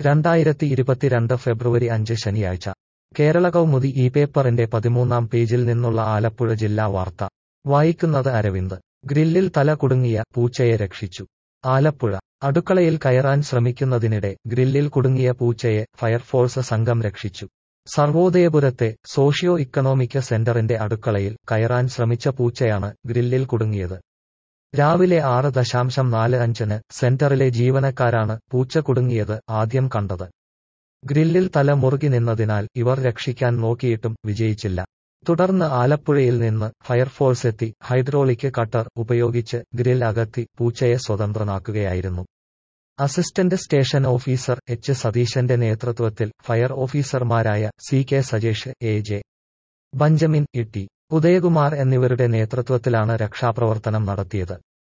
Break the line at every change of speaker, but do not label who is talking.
രണ്ടായിരത്തി ഇരുപത്തിരണ്ട് ഫെബ്രുവരി അഞ്ച് ശനിയാഴ്ച കേരള കൗമുദി ഈ പേപ്പറിന്റെ പതിമൂന്നാം പേജിൽ നിന്നുള്ള ആലപ്പുഴ ജില്ലാ വാർത്ത വായിക്കുന്നത് അരവിന്ദ് ഗ്രില്ലിൽ തല കുടുങ്ങിയ പൂച്ചയെ രക്ഷിച്ചു ആലപ്പുഴ അടുക്കളയിൽ കയറാൻ ശ്രമിക്കുന്നതിനിടെ ഗ്രില്ലിൽ കുടുങ്ങിയ പൂച്ചയെ ഫയർഫോഴ്സ് സംഘം രക്ഷിച്ചു സർവോദയപുരത്തെ സോഷ്യോ ഇക്കണോമിക് സെന്ററിന്റെ അടുക്കളയിൽ കയറാൻ ശ്രമിച്ച പൂച്ചയാണ് ഗ്രില്ലിൽ കുടുങ്ങിയത് രാവിലെ ആറ് ദശാംശം നാല് അഞ്ചിന് സെന്ററിലെ ജീവനക്കാരാണ് പൂച്ച കുടുങ്ങിയത് ആദ്യം കണ്ടത് ഗ്രില്ലിൽ തല മുറുകി നിന്നതിനാൽ ഇവർ രക്ഷിക്കാൻ നോക്കിയിട്ടും വിജയിച്ചില്ല തുടർന്ന് ആലപ്പുഴയിൽ നിന്ന് ഫയർഫോഴ്സ് എത്തി ഹൈഡ്രോളിക് കട്ടർ ഉപയോഗിച്ച് ഗ്രിൽ അകത്തി പൂച്ചയെ സ്വതന്ത്രനാക്കുകയായിരുന്നു അസിസ്റ്റന്റ് സ്റ്റേഷൻ ഓഫീസർ എച്ച് സതീശന്റെ നേതൃത്വത്തിൽ ഫയർ ഓഫീസർമാരായ C K Sajesh A J Benjamin E T Udayakumar എന്നിവരുടെ നേതൃത്വത്തിലാണ് രക്ഷാപ്രവർത്തനം നടത്തിയത്